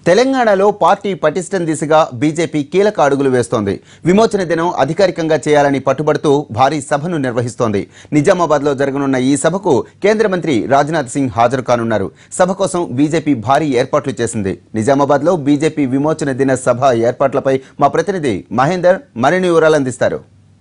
తెలంగాణలో పార్టీ పటిష్టం దిశగా బీజేపీ కీలక అడుగులు వేస్తోంది విమోచన దినం అధికారికంగా చేయాలని పట్టుబడుతూ భారీ సభను నిర్వహిస్తోంది నిజామాబాద్లో జరగనున్న ఈ సభకు కేంద్ర మంత్రి రాజ్నాథ్ సింగ్ హాజరు కానున్నారు సభ కోసం బీజేపీ భారీ ఏర్పాట్లు చేసింది నిజామాబాద్లో బీజేపీ విమోచన దిన సభ ఏర్పాట్లపై మా ప్రతినిధి మహేందర్ మరిన్ని వివరాలు అందిస్తారు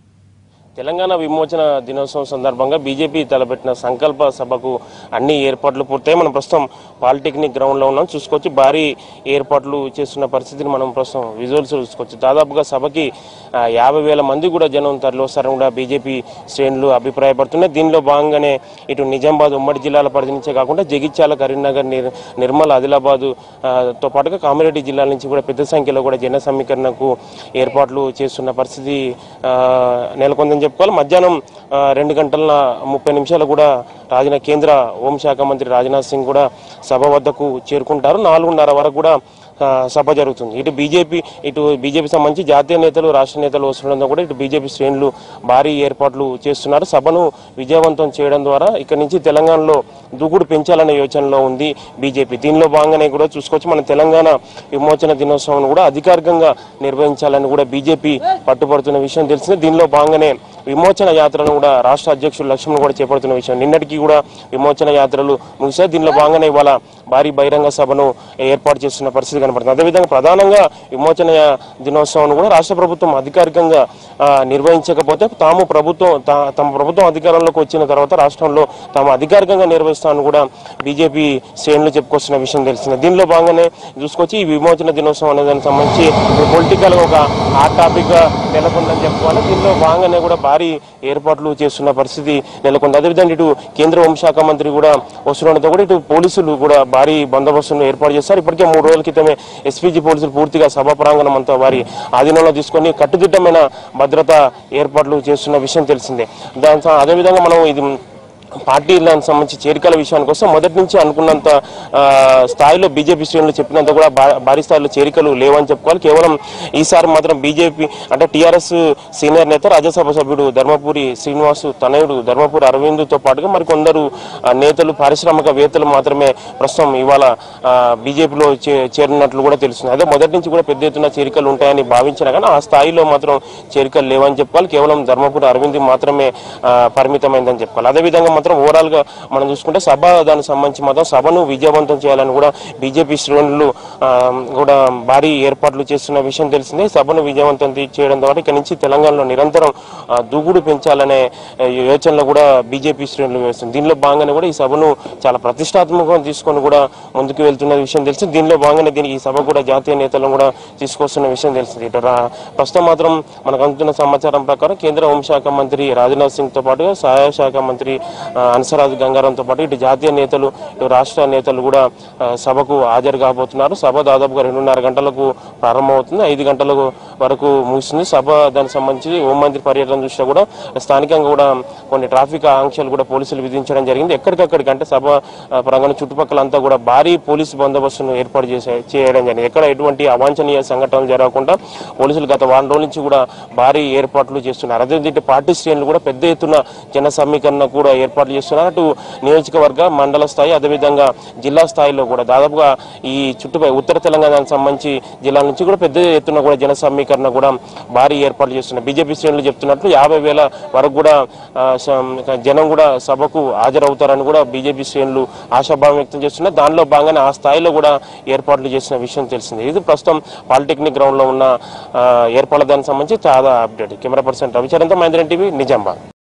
తెలంగాణ విమోచన దినోత్సవం సందర్భంగా బీజేపీ తలపెట్టిన సంకల్ప సభకు అన్ని ఏర్పాట్లు పూర్తయి మనం ప్రస్తుతం పాలిటెక్నిక్ గ్రౌండ్లో ఉన్నాం చూసుకోవచ్చు భారీ ఏర్పాట్లు చేస్తున్న పరిస్థితిని మనం ప్రస్తుతం విజువల్స్ చూసుకోవచ్చు దాదాపుగా సభకి ఆ, యాభై వేల మంది కూడా జనం తరలి వస్తారని కూడా బీజేపీ శ్రేణులు అభిప్రాయపడుతున్నాయి దీనిలో భాగంగానే ఇటు నిజామాబాద్ ఉమ్మడి జిల్లాల పరిధి నుంచే కాకుండా జగిత్యాల కరీంనగర్ నిర్ నిర్మల్ ఆదిలాబాద్ ఆ, తో పాటుగా కామారెడ్డి జిల్లాల నుంచి కూడా పెద్ద సంఖ్యలో కూడా జన సమీకరణకు ఏర్పాట్లు చేస్తున్న పరిస్థితి ఆ, నెలకొందని చెప్పుకోవాలి మధ్యాహ్నం ఆ, రెండు గంటల ముప్పై నిమిషాలు కూడా రాజన కేంద్ర హోంశాఖ మంత్రి రాజ్నాథ్ సింగ్ కూడా సభ వద్దకు చేరుకుంటారు నాలుగున్నర వరకు కూడా ఆ, సభ జరుగుతుంది ఇటు బీజేపీ ఇటు బీజేపీ సంబంధించి జాతీయ నేతలు రాష్ట్ర నేతలు వస్తుండడంతో కూడా ఇటు బీజేపీ శ్రేణులు భారీ ఏర్పాట్లు చేస్తున్నారు సభను విజయవంతం చేయడం ద్వారా ఇక్కడ నుంచి తెలంగాణలో దూకుడు పెంచాలనే యోచనలో ఉంది బీజేపీ దీనిలో భాగంగానే కూడా చూసుకోవచ్చు మన తెలంగాణ విమోచన దినోత్సవం కూడా అధికారికంగా నిర్వహించాలని కూడా బీజేపీ పట్టుబడుతున్న విషయం తెలిసింది దీనిలో భాగంగానే విమోచన యాత్రను కూడా రాష్ట్ర అధ్యక్షుడు లక్ష్మణ్ కూడా చేపడుతున్న విషయం నిన్నటికి కూడా విమోచన యాత్రలు ముగిశాయి దీనిలో భాగంగానే ఇవాళ భారీ బహిరంగ సభను ఏర్పాటు చేస్తున్న పరిస్థితి కనపడుతుంది అదేవిధంగా ప్రధానంగా విమోచన దినోత్సవం కూడా రాష్ట్ర ప్రభుత్వం అధికారికంగా ఆ, నిర్వహించకపోతే తాము ప్రభుత్వం తా- తమ ప్రభుత్వం అధికారంలోకి వచ్చిన తర్వాత రాష్ట్రంలో తాము అధికారికంగా నిర్వహిస్తామని కూడా బీజేపీ శ్రేణులు చెప్పుకొస్తున్న విషయం తెలిసింది దీనిలో భాగంగానే చూసుకొచ్చి ఈ విమోచన దినోత్సవం అనే దానికి సంబంధించి పొలిటికల్ ఒక హాట్ టాపిక్ గా నెలకొందని చెప్పుకోవాలి దీనిలో భాగంగానే కూడా భారీ ఏర్పాట్లు చేస్తున్న పరిస్థితి నెలకొంది అదేవిధంగా ఇటు కేంద్ర హోంశాఖ మంత్రి కూడా వస్తుండడంతో కూడా ఇటు పోలీసులు కూడా భారీ బందోబస్తును ఏర్పాటు చేస్తారు ఇప్పటికే మూడు రోజుల క్రితమే ఎస్పీజీ పోలీసులు పూర్తిగా సభా ప్రాంగణం అంతా వారి ఆధీనంలో తీసుకొని కట్టుదిట్టమైన భద్రత ఏర్పాట్లు చేస్తున్న విషయం తెలిసిందే దాని స- అదేవిధంగా మనం ఇది పార్టీలకు సంబంధించి చేరికల విషయానికి వస్తే మొదటి నుంచి అనుకున్నంత ఆ, స్థాయిలో బీజేపీ శ్రేణులు చెప్పినంత కూడా భా- భారీ స్థాయిలో చేరికలు లేవని చెప్పుకోవాలి కేవలం ఈసారి మాత్రం బీజేపీ అంటే టీఆర్ఎస్ సీనియర్ నేత రాజ్యసభ సభ్యుడు ధర్మపురి శ్రీనివాస్ తనయుడు ధర్మపురి అరవింద్తో పాటుగా మరికొందరు ఆ, నేతలు పారిశ్రామికవేత్తలు మాత్రమే ప్రస్తుతం ఇవాళ బీజేపీలో చేరినట్లు కూడా తెలుస్తుంది అదే మొదటి నుంచి కూడా పెద్ద ఎత్తున చేరికలు ఉంటాయని భావించినా కానీ ఆ స్థాయిలో మాత్రం చేరికలు లేవని చెప్పుకోవాలి కేవలం ధర్మపురి అరవింద్ మాత్రమే ఆ, పరిమితమైందని చెప్పుకోవాలి అదేవిధంగా మాత్రం ఓవరాల్ గా మనం చూసుకుంటే సభ దానికి సంబంధించి మాత్రం సభను విజయవంతం చేయాలని కూడా బీజేపీ శ్రేణులు ఆ, కూడా భారీ ఏర్పాట్లు చేస్తున్న విషయం తెలిసిందే సభను విజయవంతం తీ- చేయడం ద్వారా ఇక్కడి నుంచి తెలంగాణలో నిరంతరం ఆ, దూకుడు పెంచాలనే ఆ, యోచనలో కూడా బీజేపీ శ్రేణులు వేస్తుంది దీనిలో భాగంగానే కూడా ఈ సభను చాలా ప్రతిష్టాత్మకంగా తీసుకొని కూడా ముందుకు వెళ్తున్న విషయం తెలిసింది దీనిలో భాగంగానే దీనికి ఈ సభ కూడా జాతీయ నేతలను కూడా తీసుకొస్తున్న విషయం తెలిసింది ఇటు రా- ప్రస్తుతం మాత్రం మనకు అందుతున్న సమాచారం ప్రకారం కేంద్ర హోంశాఖ మంత్రి రాజ్నాథ్ సింగ్ తో పాటుగా సహాయ శాఖ మంత్రి ఆ, హంసరాజ్ గంగారంతో పాటు ఇటు జాతీయ నేతలు ఇటు రాష్ట్ర నేతలు కూడా ఆ, సభకు హాజరు కాబోతున్నారు సభ దాదాపుగా రెండున్నర గంటలకు ప్రారంభమవుతుంది ఐదు గంటల వరకు ముగిస్తుంది సభ దానికి సంబంధించి హోంమంత్రి పర్యటన దృష్ట్యా కూడా స్థానికంగా కూడా కొన్ని ట్రాఫిక్ ఆంక్షలు కూడా పోలీసులు విధించడం జరిగింది ఎక్కడికక్కడికి అంటే సభ ఆ, ప్రాంగణం చుట్టుపక్కల అంతా కూడా భారీ పోలీసు బందోబస్తును ఏర్పాటు చేసే చేయడం జరిగింది ఎక్కడ ఎటువంటి అవాంఛనీయ సంఘటనలు జరగకుండా పోలీసులు గత వారం రోజుల నుంచి కూడా భారీ ఏర్పాట్లు చేస్తున్నారు అదేవిధంగా ఇటు పార్టీ శ్రేణులు కూడా పెద్ద ఎత్తున జన సమీకరణ కూడా ఏర్పాట్లు చేస్తున్నారు అటు నియోజకవర్గ మండల స్థాయి అదేవిధంగా జిల్లా స్థాయిలో కూడా దాదాపుగా ఈ చుట్టుపై ఉత్తర తెలంగాణకు సంబంధించి జిల్లాల నుంచి కూడా పెద్ద ఎత్తున కూడా జన సమీకరణ కూడా భారీ ఏర్పాట్లు చేస్తున్నారు బీజేపీ శ్రేణులు చెప్తున్నట్లు యాభై వేల వరకు కూడా ఆ, స- జనం కూడా సభకు హాజరవుతారని కూడా బీజేపీ శ్రేణులు ఆశాభావం వ్యక్తం చేస్తున్నారు దానిలో భాగంగానే ఆ స్థాయిలో కూడా ఏర్పాట్లు చేసిన విషయం తెలిసింది ఇది ప్రస్తుతం పాలిటెక్నిక్ గ్రౌండ్ లో ఉన్న ఆ, ఏర్పాట్ల దానికి సంబంధించి చాలా అప్డేట్ కెమెరా పర్సన్ రవిచరణ్తో మహేంద్రన్ టీవీ నిజామాబాద్